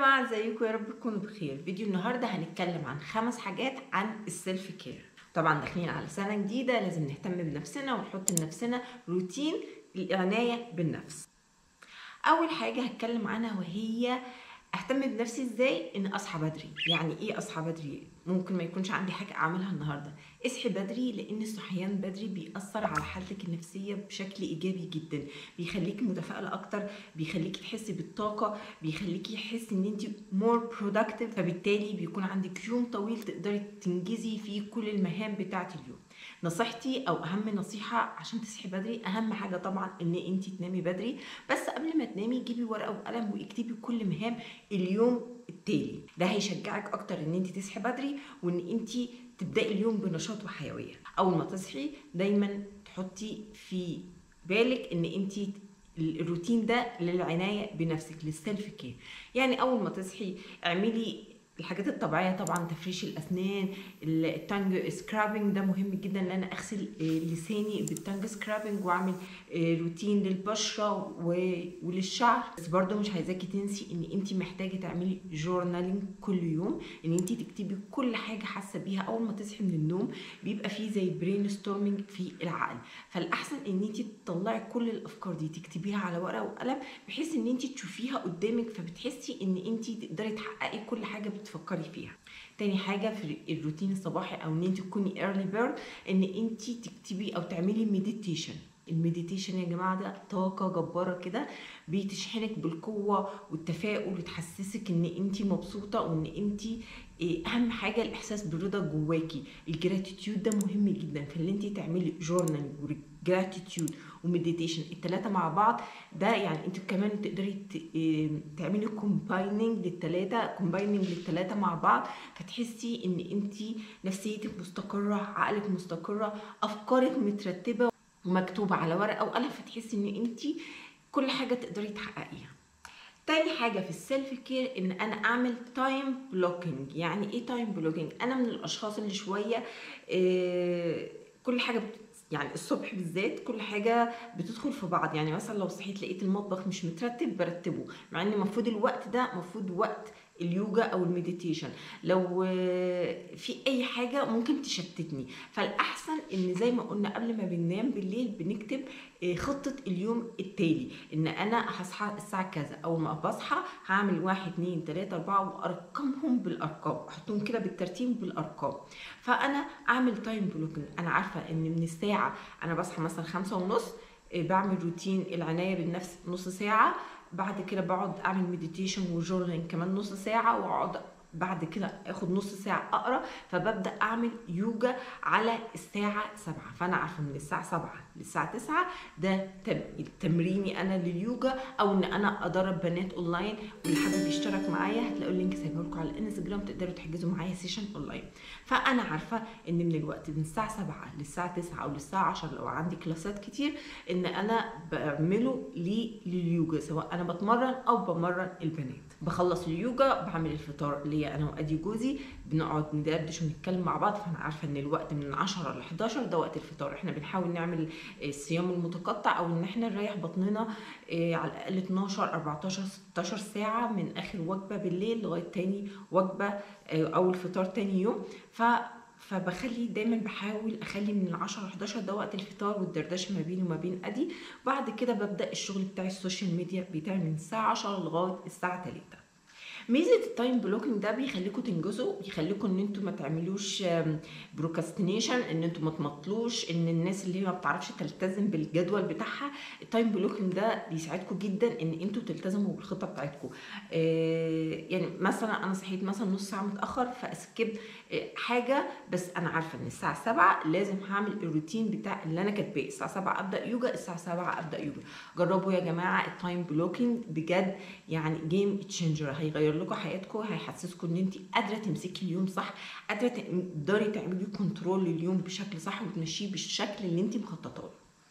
جماعة ازيكم يا رب تكونوا بخير فيديو النهاردة هنتكلم عن خمس حاجات عن السيلف كير طبعا داخلين على سنة جديدة لازم نهتم بنفسنا ونحط لنفسنا روتين العناية بالنفس أول حاجة هتكلم عنها وهي اهتم بنفسي ازاي ان اصحى بدري يعني ايه اصحى بدري ممكن ما يكونش عندي حاجه اعملها النهارده اصحي بدري لان الصحيان بدري بيأثر على حالتك النفسيه بشكل ايجابي جدا بيخليكي متفائله اكتر بيخليكي تحسي بالطاقه بيخليكي تحسي ان انت مور برودكتيف فبالتالي بيكون عندك يوم طويل تقدري تنجزي فيه كل المهام بتاعه اليوم نصيحتي او اهم نصيحه عشان تصحي بدري اهم حاجه طبعا ان انت تنامي بدري بس قبل ما تنامي جيبي ورقه وقلم واكتبي كل مهام اليوم التالي ده هيشجعك اكتر ان انت تصحي بدري وان انت تبداي اليوم بنشاط وحيويه اول ما تصحي دايما تحطي في بالك ان انت الروتين ده للعنايه بنفسك للسيلف كير يعني اول ما تصحي اعملي الحاجات الطبيعيه طبعا تفريش الاسنان التانج سكرابنج ده مهم جدا ان انا اغسل لساني بالتانج سكرابنج واعمل روتين للبشره وللشعر بس برضو مش عايزاكي تنسي ان انت محتاجه تعملي جورنالينج كل يوم ان انت تكتبي كل حاجه حاسه بيها اول ما تصحي من النوم بيبقى فيه زي برين ستورمنج في العقل فالاحسن ان انت تطلعي كل الافكار دي تكتبيها على ورقه وقلم بحيث ان انت تشوفيها قدامك فبتحسي ان انت تقدري تحققي كل حاجه بتفكري فيها تاني حاجه في الروتين الصباحي او ان انت تكوني ايرلي بيرد ان انت تكتبي او تعملي مديتيشن المديتيشن يا جماعه ده طاقه جباره كده بتشحنك بالقوه والتفاؤل وتحسسك ان انت مبسوطه وان انت اهم حاجه الاحساس بالرضا جواكي الجراتيتيود ده مهم جدا فاللي انت تعملي جورنال وجراتيتيود ومديتيشن الثلاثه مع بعض ده يعني انت كمان تقدري تعملي كومبايننج للثلاثه كومبايننج للثلاثه مع بعض فتحسي ان انت نفسيتك مستقره عقلك مستقره افكارك مترتبه ومكتوبه على ورقه وقلم فتحسي ان انت كل حاجه تقدري تحققيها تاني حاجه في السيلف كير ان انا اعمل تايم بلوكينج يعني ايه تايم بلوكينج انا من الاشخاص اللي شويه إيه كل حاجه بت... يعني الصبح بالذات كل حاجة بتدخل في بعض يعني مثلا لو صحيت لقيت المطبخ مش مترتب برتبه مع ان المفروض الوقت ده المفروض وقت اليوجا او المديتيشن لو في اي حاجه ممكن تشتتني فالاحسن ان زي ما قلنا قبل ما بننام بالليل بنكتب خطه اليوم التالي ان انا هصحى الساعه كذا اول ما بصحى هعمل واحد اتنين تلاته اربعه وارقمهم بالارقام احطهم كده بالترتيب بالارقام فانا اعمل تايم بلوكينج انا عارفه ان من الساعه انا بصحى مثلا خمسة ونص بعمل روتين العنايه بالنفس نص ساعه بعد كده بقعد اعمل مديتيشن وجورنالينج كمان نص ساعه واقعد بعد كده اخد نص ساعه اقرا فببدا اعمل يوجا على الساعه 7 فانا عارفه من الساعه 7 للساعه 9 ده تمريني انا لليوجا او ان انا ادرب بنات اونلاين واللي حابب يشترك معايا هتلاقوا اللينك سايبه لكم على الانستجرام تقدروا تحجزوا معايا سيشن اونلاين فانا عارفه ان من الوقت من الساعه 7 للساعه 9 او للساعه 10 لو عندي كلاسات كتير ان انا بعمله لليوجا سواء انا بتمرن او بمرن البنات بخلص اليوجا بعمل الفطار ليا انا وادي جوزي بنقعد ندردش ونتكلم مع بعض فانا عارفه ان الوقت من 10 ل 11 ده وقت الفطار احنا بنحاول نعمل الصيام المتقطع او ان احنا نريح بطننا على الاقل 12 14 16 ساعه من اخر وجبه بالليل لغايه تاني وجبه او الفطار تاني يوم ف فبخلي دايما بحاول اخلي من 10 ل 11 ده وقت الفطار والدردشه ما بيني وما بين ادي بعد كده ببدا الشغل بتاع السوشيال ميديا بتاعي من الساعه 10 لغايه الساعه 3 ميزه التايم بلوكينج ده بيخليكم تنجزوا بيخليكم ان انتوا ما تعملوش بروكاستينيشن ان انتوا ما تمطلوش ان الناس اللي ما بتعرفش تلتزم بالجدول بتاعها التايم بلوكينج ده بيساعدكم جدا ان انتوا تلتزموا بالخطه بتاعتكم يعني مثلا انا صحيت مثلا نص ساعه متاخر فاسكب حاجه بس انا عارفه ان الساعه 7 لازم هعمل الروتين بتاع اللي انا كاتباه الساعه 7 ابدا يوجا الساعه 7 ابدا يوجا جربوا يا جماعه التايم بلوكينج بجد يعني جيم تشينجر هيغير لكم حياتكم هيحسسكم ان انت قادره تمسكي اليوم صح قادره تقدري تعملي كنترول لليوم بشكل صح وتمشيه بالشكل اللي انت مخططه له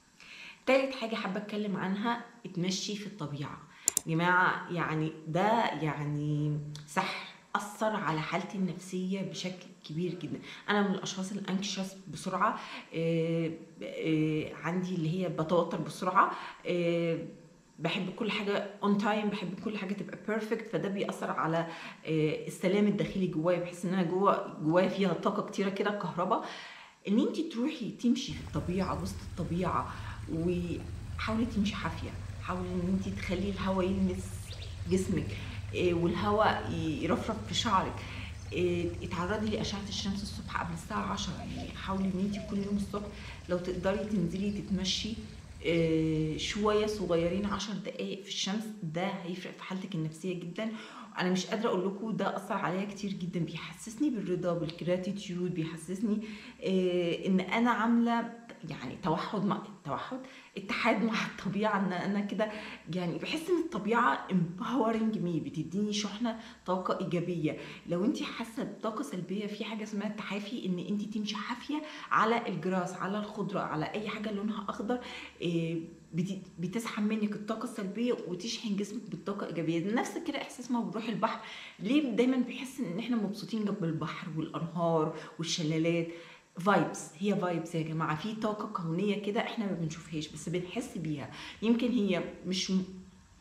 تالت حاجه حابه اتكلم عنها اتمشي في الطبيعه جماعه يعني ده يعني سحر اثر على حالتي النفسيه بشكل كبير جدا انا من الاشخاص الانكشس بسرعه آآ آآ عندي اللي هي بتوتر بسرعه بحب كل حاجه اون تايم بحب كل حاجه تبقى بيرفكت فده بيأثر على آه، السلام الداخلي جوايا بحس ان انا جوا جوايا فيها طاقه كتيره كده كهرباء ان انت تروحي تمشي في الطبيعه وسط الطبيعه وحاولي تمشي حافيه حاولي ان انت تخلي الهواء يلمس جسمك آه، والهواء يرفرف في شعرك آه، اتعرضي لاشعه الشمس الصبح قبل الساعه 10 يعني حاولي ان انت كل يوم الصبح لو تقدري تنزلي تتمشي آه، شويه صغيرين 10 دقائق في الشمس ده هيفرق في حالتك النفسيه جدا انا مش قادره اقول لكم ده اثر عليا كتير جدا بيحسسني بالرضا بالجراتيتيود بيحسسني آه، ان انا عامله يعني توحد مع توحد اتحاد مع الطبيعه ان انا كده يعني بحس ان الطبيعه empowering مي بتديني شحنه طاقه ايجابيه لو انت حاسه بطاقه سلبيه في حاجه اسمها التحافي ان انت تمشي حافيه على الجراس على الخضره على اي حاجه لونها اخضر آه، بت- بتسحب منك الطاقه السلبيه وتشحن جسمك بالطاقه الايجابيه نفس كده احساس ما بنروح البحر ليه دايما بحس ان احنا مبسوطين جنب البحر والانهار والشلالات فايبس هي فايبس يا جماعه في طاقه كونيه كده احنا ما بنشوفهاش بس بنحس بيها يمكن هي مش م-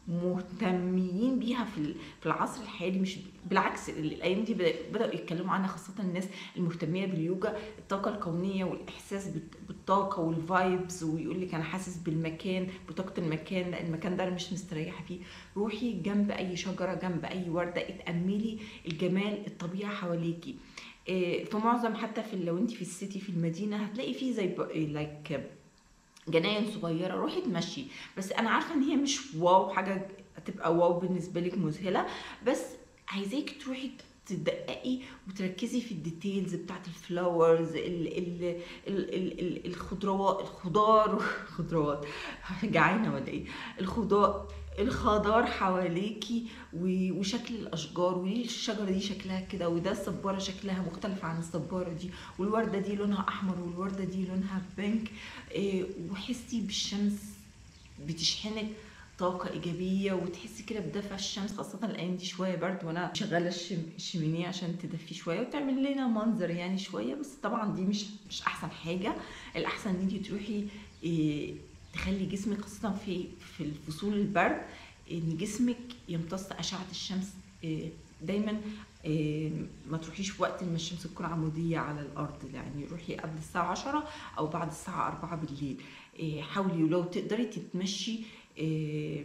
مهتمين بيها في ال- في العصر الحالي مش بالعكس ال- الايام دي بدا- بداوا يتكلموا عنها خاصه الناس المهتميه باليوجا الطاقه الكونيه والاحساس بال- بالطاقه والفايبز ويقول لك انا حاسس بالمكان بطاقه المكان لا المكان ده انا مش مستريحه فيه روحي جنب اي شجره جنب اي ورده اتاملي الجمال الطبيعه حواليكي إيه، في معظم حتى في لو انت في السيتي في المدينه هتلاقي فيه زي لايك جناين صغيره روحي تمشي بس انا عارفه ان هي مش واو حاجه هتبقى واو بالنسبه لك مذهله بس عايزاك تروحي تدققي وتركزي في الديتيلز بتاعت الفلاورز ال ال ال ال ال الخضروات الخضار خضروات جعانه ولا ايه الخضار الخضار حواليكي و- وشكل الاشجار وليه الشجره دي شكلها كده وده الصباره شكلها مختلف عن الصباره دي والورده دي لونها احمر والورده دي لونها بينك إيه، وحسي بالشمس بتشحنك طاقة إيجابية وتحسي كده بدفع الشمس خاصة الأيام دي شوية برد وأنا شغالة الشم... الشمينيه عشان تدفي شوية وتعمل لنا منظر يعني شوية بس طبعا دي مش مش أحسن حاجة الأحسن إن انتي تروحي إيه تخلي جسمك خاصة في في الفصول البرد إن جسمك يمتص أشعة الشمس إيه دايما إيه ما تروحيش في وقت ما الشمس تكون عمودية على الأرض يعني روحي قبل الساعة 10 أو بعد الساعة 4 بالليل إيه حاولي ولو تقدري تتمشي إيه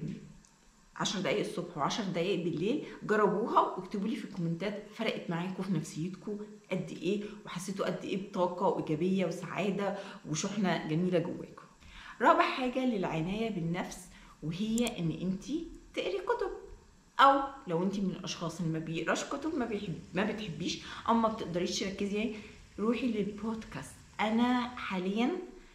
10 دقايق الصبح و10 دقايق بالليل جربوها واكتبوا لي في الكومنتات فرقت معاكم في نفسيتكم قد ايه وحسيتوا قد ايه بطاقه وايجابيه وسعاده وشحنه جميله جواكم رابع حاجه للعنايه بالنفس وهي ان انت تقري كتب او لو انت من الاشخاص اللي ما بيقراش كتب ما بيحب ما بتحبيش او ما بتقدريش تركزي روحي للبودكاست انا حاليا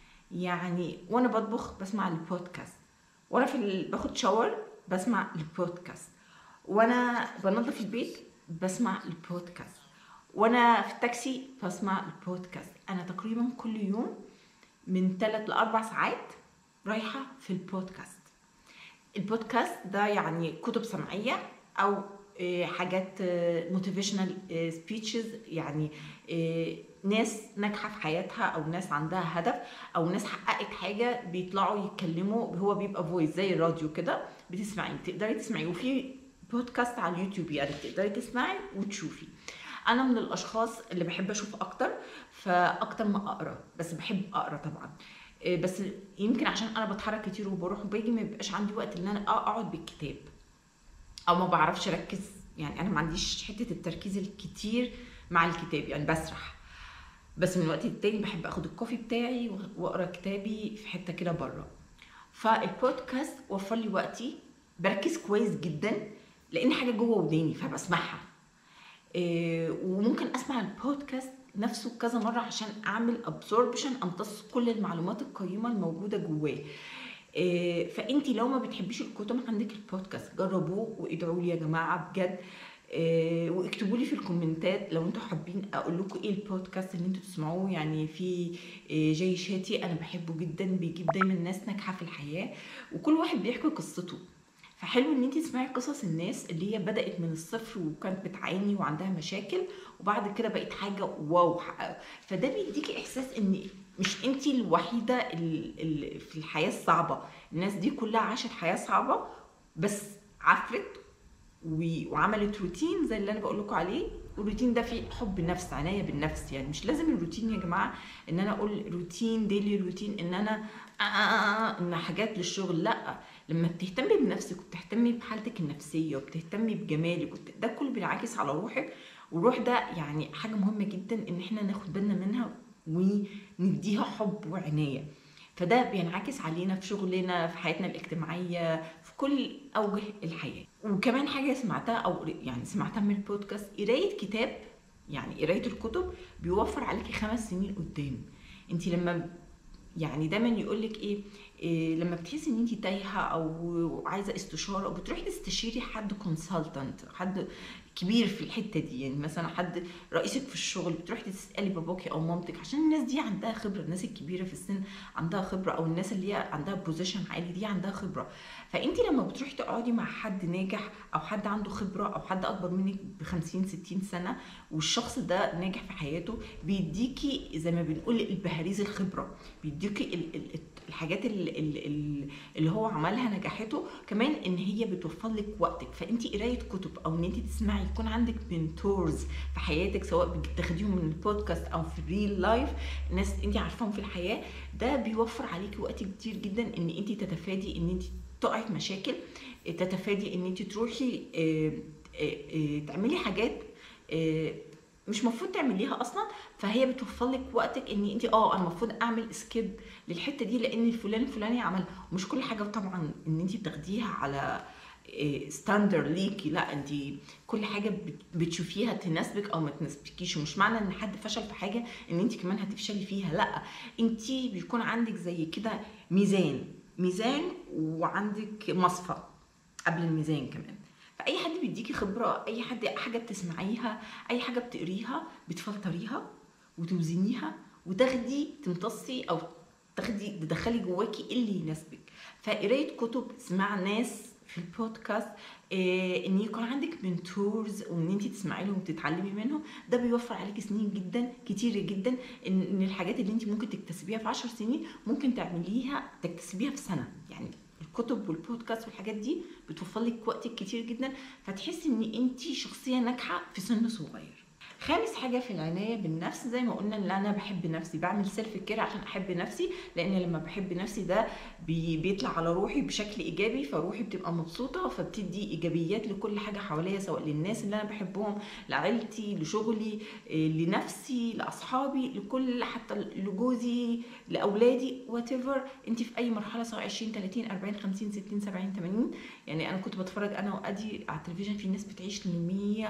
يعني وانا بطبخ بسمع البودكاست وانا في ال... باخد شاور بسمع البودكاست وانا بنظف البيت بسمع البودكاست وانا في التاكسي بسمع البودكاست انا تقريبا كل يوم من 3 ل 4 ساعات رايحه في البودكاست البودكاست ده يعني كتب سمعيه او آه، حاجات موتيفيشنال سبيتشز يعني آه، ناس ناجحه في حياتها او ناس عندها هدف او ناس حققت حاجه بيطلعوا يتكلموا هو بيبقى فويس زي الراديو كده بتسمعي تقدري تسمعي وفي بودكاست على اليوتيوب يعني تقدري تسمعي وتشوفي انا من الاشخاص اللي بحب اشوف اكتر فاكتر ما اقرا بس بحب اقرا طبعا إيه بس يمكن عشان انا بتحرك كتير وبروح وباجي ما بيبقاش عندي وقت ان انا اقعد بالكتاب او ما بعرفش اركز يعني انا ما عنديش حته التركيز الكتير مع الكتاب يعني بسرح بس من وقت للتاني بحب اخد الكوفي بتاعي واقرا كتابي في حته كده بره فالبودكاست وفر لي وقتي بركز كويس جدا لان حاجه جوه وداني فبسمعها إيه وممكن اسمع البودكاست نفسه كذا مره عشان اعمل ابسوربشن امتص كل المعلومات القيمه الموجوده جواه إيه فانت لو ما بتحبيش الكتب عندك البودكاست جربوه وادعوا لي يا جماعه بجد إيه واكتبوا لي في الكومنتات لو انتوا حابين اقول لكم ايه البودكاست اللي انتوا تسمعوه يعني في إيه جاي شاتي انا بحبه جدا بيجيب دايما ناس ناجحه في الحياه وكل واحد بيحكي قصته فحلو ان انت تسمعي قصص الناس اللي هي بدات من الصفر وكانت بتعاني وعندها مشاكل وبعد كده بقت حاجه واو فده بيديكي احساس ان مش انت الوحيده اللي في الحياه الصعبه الناس دي كلها عاشت حياه صعبه بس عفرت وعملت روتين زي اللي انا بقول لكم عليه والروتين ده فيه حب نفس عناية بالنفس يعني مش لازم الروتين يا جماعة ان انا اقول روتين ديلي روتين ان انا آه آه ان حاجات للشغل لا لما بتهتمي بنفسك وبتهتمي بحالتك النفسية وبتهتمي بجمالك ده كله بينعكس على روحك والروح ده يعني حاجة مهمة جدا ان احنا ناخد بالنا منها ونديها حب وعناية فده بينعكس علينا في شغلنا في حياتنا الاجتماعية في كل أوجه الحياة وكمان حاجة سمعتها أو يعني سمعتها من البودكاست قراية كتاب يعني قراية الكتب بيوفر عليكي خمس سنين قدام انت لما يعني دايما يقول لك ايه, إيه لما بتحسي ان انت تايهه او عايزه استشاره بتروحي تستشيري حد كونسلتنت حد كبير في الحته دي يعني مثلا حد رئيسك في الشغل بتروحي تسالي باباكي او مامتك عشان الناس دي عندها خبره الناس الكبيره في السن عندها خبره او الناس اللي هي عندها بوزيشن عالي دي عندها خبره فانت لما بتروحي تقعدي مع حد ناجح او حد عنده خبره او حد اكبر منك ب 50 60 سنه والشخص ده ناجح في حياته بيديكي زي ما بنقول البهاريز الخبره بيديكي الحاجات اللي, اللي هو عملها نجحته كمان ان هي بتوفر لك وقتك فانت قرايه كتب او ان انت تسمعي يكون عندك منتورز في حياتك سواء بتاخديهم من البودكاست او في الريل لايف ناس انت عارفاهم في الحياه ده بيوفر عليكي وقت كتير جدا ان انت تتفادي ان انت تقعي في مشاكل تتفادي ان انت تروحي آه، آه، آه، تعملي حاجات مش المفروض تعمليها اصلا فهي بتوفر لك وقتك ان انت اه انا المفروض اعمل سكيب للحته دي لان الفلان الفلاني عمل مش كل حاجه طبعا ان انت بتاخديها على ستاندر ليكي لا انت كل حاجه بتشوفيها تناسبك او ما تناسبكيش ومش معنى ان حد فشل في حاجه ان انت كمان هتفشلي فيها لا انت بيكون عندك زي كده ميزان ميزان وعندك مصفى قبل الميزان كمان فاي حد بيديكي خبره اي حد حاجه بتسمعيها اي حاجه بتقريها بتفلتريها وتوزنيها وتاخدي تمتصي او تاخدي تدخلي جواكي اللي يناسبك فقرايه كتب اسمع ناس في البودكاست إيه ان يكون عندك منتورز وان انت تسمعي لهم وتتعلمي منهم ده بيوفر عليكي سنين جدا كتير جدا ان الحاجات اللي انت ممكن تكتسبيها في 10 سنين ممكن تعمليها تكتسبيها في سنه يعني الكتب والبودكاست والحاجات دي بتوفر لك وقت كتير جدا فتحسي ان انت شخصيه ناجحه في سن صغير خامس حاجه في العنايه بالنفس زي ما قلنا ان انا بحب نفسي بعمل سيلف كير عشان احب نفسي لان لما بحب نفسي ده بي بيطلع على روحي بشكل ايجابي فروحي بتبقى مبسوطه فبتدي ايجابيات لكل حاجه حواليا سواء للناس اللي انا بحبهم لعيلتي لشغلي آه، لنفسي لاصحابي لكل حتى لجوزي لاولادي وات ايفر انت في اي مرحله سواء 20 30 40 50 60 70 80 يعني انا كنت بتفرج انا وادي على التلفزيون في ناس بتعيش ل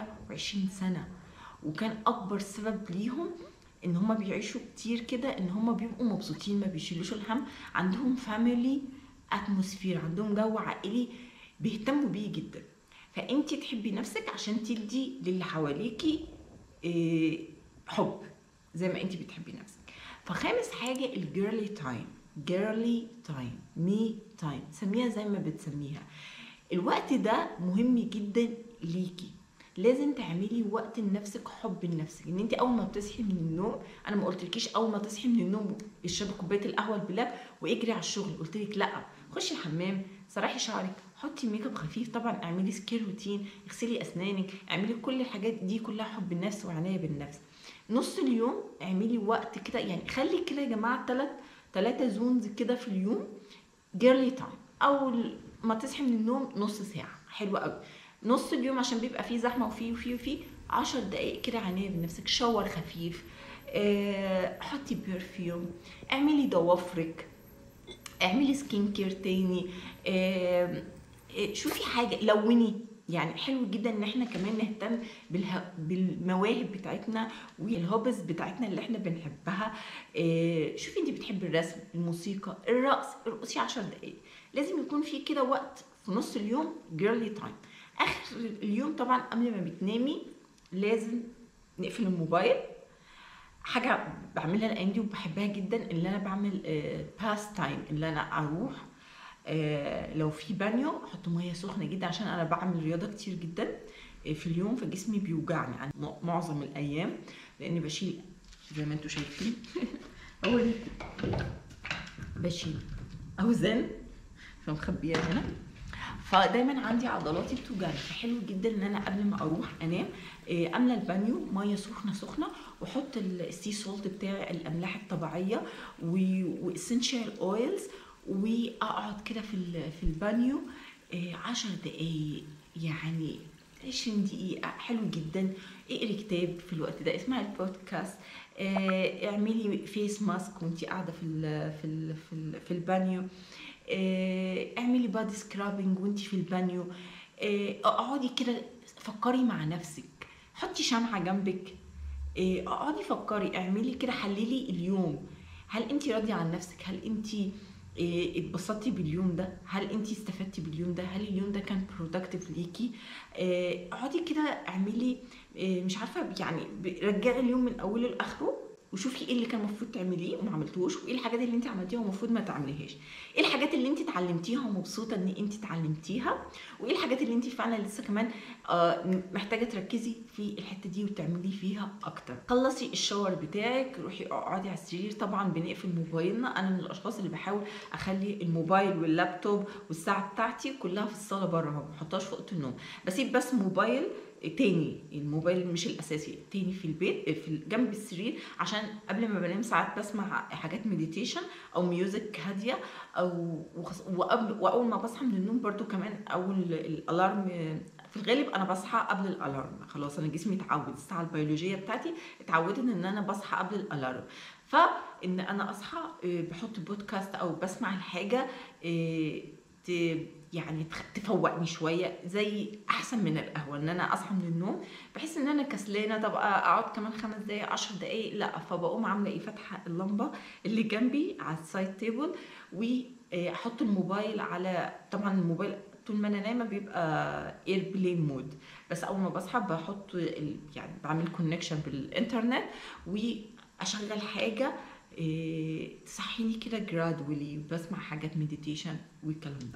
120 سنه وكان اكبر سبب ليهم ان هما بيعيشوا كتير كده ان هما بيبقوا مبسوطين ما بيشيلوش الهم عندهم فاميلي اتموسفير عندهم جو عائلي بيهتموا بيه جدا فانت تحبي نفسك عشان تدي للي حواليكي آه، حب زي ما انت بتحبي نفسك فخامس حاجه الجيرلي تايم جيرلي تايم مي تايم سميها زي ما بتسميها الوقت ده مهم جدا ليكي لازم تعملي وقت لنفسك حب لنفسك ان انت اول ما بتصحي من النوم انا ما قلتلكيش اول ما تصحي من النوم اشربي كوبايه القهوه البلاك واجري على الشغل قلت لك لا خشي الحمام سرحي شعرك حطي ميك اب خفيف طبعا اعملي سكير روتين اغسلي اسنانك اعملي كل الحاجات دي كلها حب النفس وعنايه بالنفس نص اليوم اعملي وقت كده يعني خلي كده يا جماعه ثلاث ثلاثه زونز كده في اليوم جيرلي تايم اول ما تصحي من النوم نص ساعه حلوه قوي نص اليوم عشان بيبقى فيه زحمه وفيه وفيه وفيه عشر دقايق كده عناية بنفسك شاور خفيف أه حطي برفيوم اعملي ضوافرك اعملي سكين كير تاني أه شوفي حاجه لوني يعني حلو جدا ان احنا كمان نهتم بالها بالمواهب بتاعتنا والهوبز بتاعتنا اللي احنا بنحبها أه شوفي انت بتحبي الرسم الموسيقى الرقص ارقصي 10 دقايق لازم يكون في كده وقت في نص اليوم جيرلي تايم اخر اليوم طبعا قبل ما بتنامي لازم نقفل الموبايل حاجه بعملها الايام دي وبحبها جدا اللي انا بعمل باس آه، تايم اللي انا اروح آه، لو في بانيو احط ميه سخنه جدا عشان انا بعمل رياضه كتير جدا آه، في اليوم فجسمي بيوجعني يعني معظم الايام لاني بشيل زي ما انتم شايفين اوريكم بشيل اوزان فمخبيها هنا فدايما عندي عضلاتي بتوجعني فحلو جدا ان انا قبل ما اروح انام آه، املى البانيو ميه سخنه سخنه واحط السي سولت بتاعي الاملاح الطبيعيه واسنشال اويلز واقعد كده في ال- في البانيو آه، عشر دقايق يعني 20 دقيقة حلو جدا اقري كتاب في الوقت ده اسمعي البودكاست آه، اعملي فيس ماسك وانتي قاعدة في ال في ال في, ال في البانيو آه، اعملي بادي سكرابنج وانتي في البانيو آه، اقعدي كده فكري مع نفسك حطي شمعة جنبك آه، اقعدي فكري اعملي كده حللي اليوم هل انت راضية عن نفسك هل انت إيه، اتبسطتي باليوم ده هل انت استفدتي باليوم ده هل اليوم ده كان برودكتيف ليكي إيه، اقعدي كده اعملي إيه، مش عارفه يعني ب- رجعي اليوم من اوله لاخره وشوفي ايه اللي كان المفروض تعمليه وما عملتوش وايه الحاجات اللي انت عملتيها ومفروض ما تعمليهاش ايه الحاجات اللي انت اتعلمتيها ومبسوطه ان انت اتعلمتيها وايه الحاجات اللي انت فعلا لسه كمان آه، محتاجه تركزي في الحته دي وتعملي فيها اكتر خلصي الشاور بتاعك روحي اقعدي على السرير طبعا بنقفل موبايلنا انا من الاشخاص اللي بحاول اخلي الموبايل واللابتوب والساعه بتاعتي كلها في الصاله بره ما بحطهاش في اوضه النوم بسيب بس موبايل تاني الموبايل مش الاساسي تاني في البيت في جنب السرير عشان قبل ما بنام ساعات بسمع حاجات مديتيشن او ميوزك هاديه او وخص- وقبل واول ما بصحى من النوم برضو كمان اول الالارم في الغالب انا بصحى قبل الالارم خلاص انا جسمي اتعود الساعه البيولوجيه بتاعتي اتعودت ان انا بصحى قبل الالارم فان انا اصحى آه، بحط بودكاست او بسمع الحاجه آه، ت- يعني تخ- تفوقني شويه زي احسن من القهوه ان انا اصحى من النوم بحس ان انا كسلانه طب اقعد كمان خمس دقايق عشر دقايق لا فبقوم عامله ايه فاتحه اللمبه اللي جنبي على السايد تيبل واحط الموبايل على طبعا الموبايل طول ما انا نايمه بيبقى اير بلين مود بس اول ما بصحى بحط ال- يعني بعمل كونكشن بالانترنت واشغل حاجه إيه، تصحيني كده جرادولي بسمع حاجات مديتيشن والكلام ده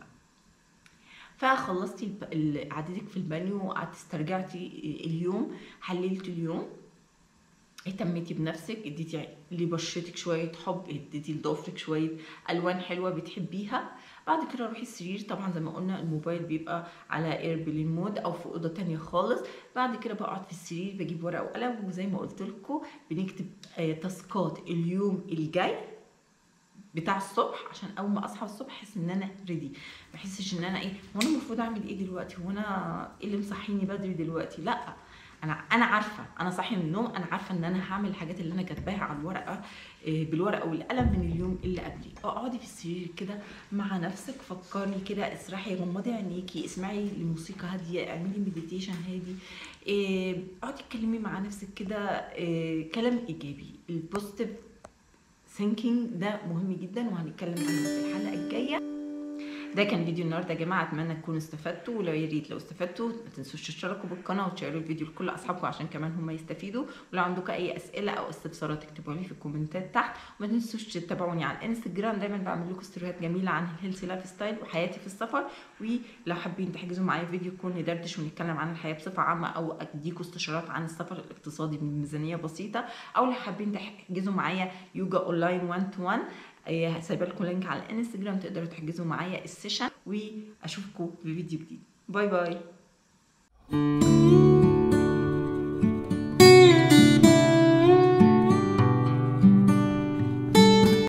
فخلصتي الب- ال- قعدتك في البانيو وقعدت استرجعتي اليوم حللتي اليوم اهتميتي بنفسك اديتي لبشرتك شويه حب اديتي لضفرك شويه الوان حلوه بتحبيها بعد كده روحي السرير طبعا زي ما قلنا الموبايل بيبقى على اير بلين مود او في اوضه تانية خالص بعد كده بقعد في السرير بجيب ورقه وقلم وزي ما قلت لكم بنكتب آه، تاسكات اليوم الجاي بتاع الصبح عشان اول ما اصحى الصبح احس ان انا ريدي ما احسش ان انا ايه هو انا المفروض اعمل ايه دلوقتي هو انا ايه اللي مصحيني بدري دلوقتي لا انا انا عارفه انا صاحيه من النوم انا عارفه ان انا هعمل الحاجات اللي انا كاتباها على الورقه إيه، بالورقه والقلم من اليوم اللي قبلي اقعدي في السرير كده مع نفسك فكري كده اسرحي غمضي عينيكي اسمعي لموسيقى هاديه اعملي مديتيشن هادي إيه، اقعدي اتكلمي مع نفسك كده إيه، كلام ايجابي البوزيتيف ثينكينج ده مهم جدا وهنتكلم عنه في الحلقه الجايه ده كان فيديو النهارده يا جماعه اتمنى تكونوا استفدتوا ولو يا ريت لو استفدتوا ما تنسوش تشتركوا بالقناه وتشيروا الفيديو لكل اصحابكم عشان كمان هم يستفيدوا ولو عندكم اي اسئله او استفسارات اكتبوها لي في الكومنتات تحت وما تنسوش تتابعوني على الانستجرام دايما بعمل لكم ستوريات جميله عن الهيلثي لايف ستايل وحياتي في السفر ولو حابين تحجزوا معايا فيديو يكون ندردش ونتكلم عن الحياه بصفه عامه او اديكم استشارات عن السفر الاقتصادي بميزانيه بسيطه او لو حابين تحجزوا معايا يوجا اونلاين 1 تو 1 إيه، سايبه لكم لينك على الانستجرام تقدروا تحجزوا معايا السيشن واشوفكم في فيديو جديد باي باي